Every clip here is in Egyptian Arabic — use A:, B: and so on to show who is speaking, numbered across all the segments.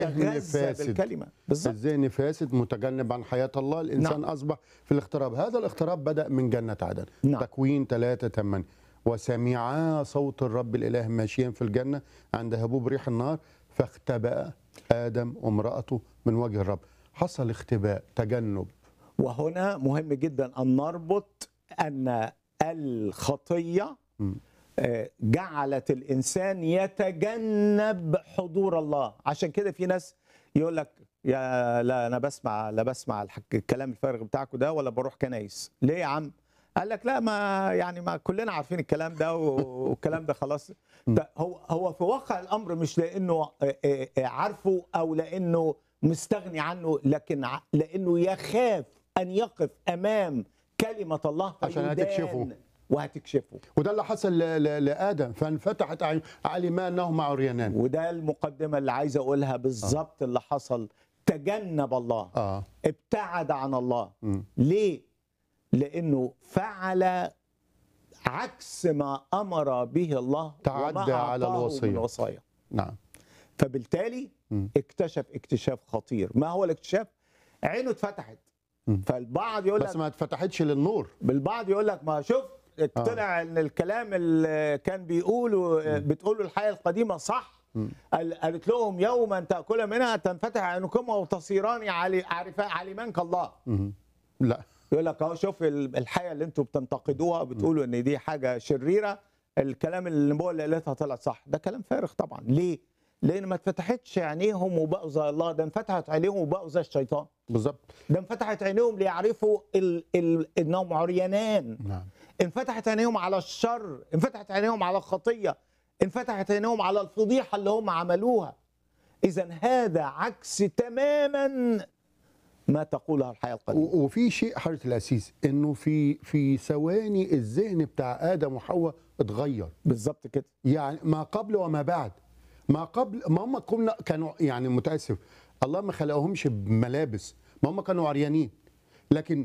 A: يتغذى
B: فاسد.
A: بالكلمه بالظبط
B: الذهن فاسد متجنب عن حياة الله الإنسان
A: نعم.
B: أصبح في الاغتراب هذا الاغتراب بدأ من جنة عدن
A: نعم.
B: تكوين 3 8 وسمعا صوت الرب الإله ماشيا في الجنة عند هبوب ريح النار فاختبأ آدم وامرأته من وجه الرب حصل اختباء تجنب
A: وهنا مهم جدا ان نربط ان الخطيه
B: مم.
A: آه، جعلت الانسان يتجنب حضور الله عشان كده في ناس يقول لك يا لا انا بسمع لا بسمع الحك الكلام الفارغ بتاعكم ده ولا بروح كنايس ليه يا عم قال لك لا ما يعني ما كلنا عارفين الكلام ده و- والكلام ده خلاص ده هو هو في واقع الامر مش لانه آه، آه، آه، عارفه او لانه مستغني عنه لكن ع- لانه يخاف ان يقف امام كلمه الله
B: عشان
A: فيدان
B: هتكشفه.
A: وهتكشفه
B: وده اللي حصل ل- ل- لآدم فانفتحت أعين علما أنهما عريانان
A: وده المقدمه اللي عايز اقولها بالظبط اللي حصل تجنب الله
B: آه
A: ابتعد عن الله
B: مم.
A: ليه لانه فعل عكس ما امر به الله
B: تعدى
A: وما
B: على
A: أعطاه
B: الوصية.
A: من وصايا
B: نعم
A: فبالتالي
B: مم.
A: اكتشف اكتشاف خطير ما هو الاكتشاف عينه اتفتحت
B: مم.
A: فالبعض يقول
B: بس
A: لك
B: ما اتفتحتش للنور
A: بالبعض يقول لك ما شوف طلع ان الكلام اللي كان بيقوله بتقوله الحياه القديمه صح قال- قالت لهم يوما تاكل منها تنفتح عينكما وتصيران عالي- عارفا عالمان كالله
B: مم. لا
A: يقول لك اهو شوف ال- الحياه اللي انتم بتنتقدوها بتقولوا ان دي حاجه شريره الكلام اللي النبوه اللي قالتها طلعت صح ده كلام فارغ طبعا ليه؟ لان ما اتفتحتش عينيهم وبقوا زي الله ده انفتحت عينيهم وبقوا زي الشيطان
B: بالظبط
A: ده انفتحت عينيهم ليعرفوا ال... ال... انهم عريانان
B: نعم
A: انفتحت عينيهم على الشر انفتحت عينيهم على الخطيه انفتحت عينيهم على الفضيحه اللي هم عملوها اذا هذا عكس تماما ما تقولها الحياه القديمه
B: و- وفي شيء حضرة الأسيس إنه في في ثواني الذهن بتاع آدم وحواء اتغير
A: بالظبط كده
B: يعني ما قبل وما بعد ما قبل ما هم كنا كانوا يعني متاسف الله ما خلقهمش بملابس ما هم كانوا عريانين لكن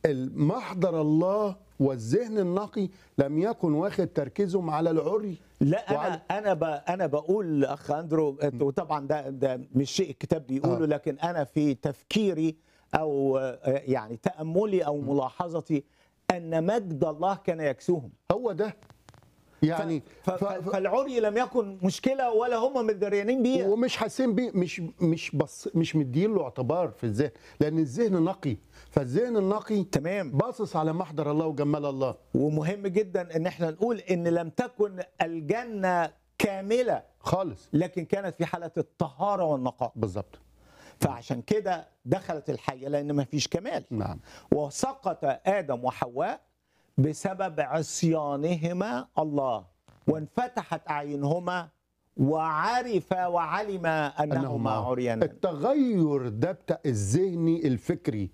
B: محضر الله والذهن النقي لم يكن واخد تركيزهم على العري
A: لا
B: وعلى-
A: انا انا ب... انا بقول اخ اندرو وطبعا ده ده مش شيء الكتاب بيقوله
B: آه.
A: لكن انا في تفكيري او آه، يعني تاملي او ملاحظتي ان مجد الله كان يكسوهم
B: هو ده يعني
A: ف... ف... فالعري لم يكن مشكله ولا هم متدريانين بيها
B: ومش حاسين بيه مش مش بص مش مدين له اعتبار في الذهن لان الذهن نقي فالذهن النقي
A: تمام
B: باصص على محضر الله وجمال الله
A: ومهم جدا ان احنا نقول ان لم تكن الجنه كامله
B: خالص
A: لكن كانت في حاله الطهاره والنقاء
B: بالظبط
A: فعشان كده دخلت الحيه لان ما فيش كمال
B: نعم
A: وسقط ادم وحواء بسبب عصيانهما الله وانفتحت اعينهما وعرف وعلم انهما عريانان
B: التغير ده بتاع الذهني الفكري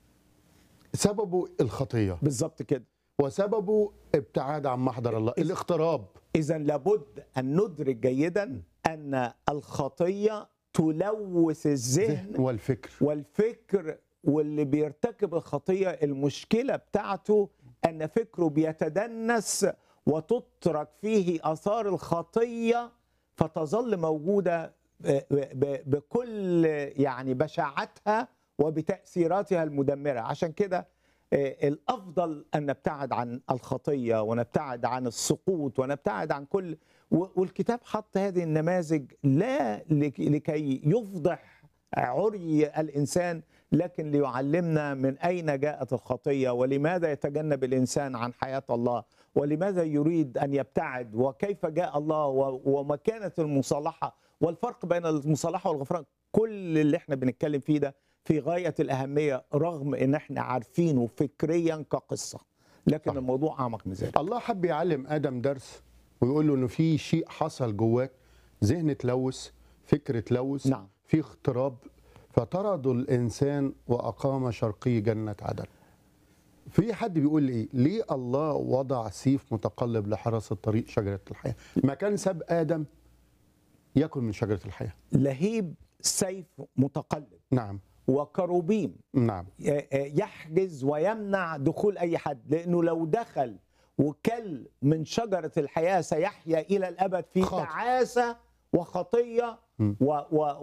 B: سببه الخطيه
A: بالظبط كده
B: وسببه ابتعاد عن محضر الله الاغتراب
A: اذا لابد ان ندرك جيدا ان الخطيه تلوث الذهن
B: والفكر
A: والفكر واللي بيرتكب الخطيه المشكله بتاعته ان فكره بيتدنس وتترك فيه اثار الخطيه فتظل موجوده ب- ب- بكل يعني بشاعتها وبتاثيراتها المدمره عشان كده آه، الافضل ان نبتعد عن الخطيه ونبتعد عن السقوط ونبتعد عن كل و- والكتاب حط هذه النماذج لا لك- لكي يفضح عري الانسان لكن ليعلمنا من اين جاءت الخطيه ولماذا يتجنب الانسان عن حياه الله ولماذا يريد ان يبتعد وكيف جاء الله و- ومكانه المصالحه والفرق بين المصالحه والغفران كل اللي احنا بنتكلم فيه ده في غايه الاهميه رغم ان احنا عارفينه فكريا كقصه لكن
B: صح.
A: الموضوع اعمق من ذلك
B: الله حب يعلم ادم درس ويقول له انه في شيء حصل جواك ذهن تلوث فكر تلوث
A: نعم.
B: في اغتراب فطردوا الانسان واقام شرقي جنه عدن في حد بيقول لي ايه ليه الله وضع سيف متقلب لحراسه طريق شجره الحياه ما كان ساب ادم ياكل من شجره الحياه
A: لهيب سيف متقلب
B: نعم
A: وكروبيم
B: نعم
A: يحجز ويمنع دخول اي حد لانه لو دخل وكل من شجره الحياه سيحيا الى الابد في
B: خاطئ.
A: تعاسه وخطيه و و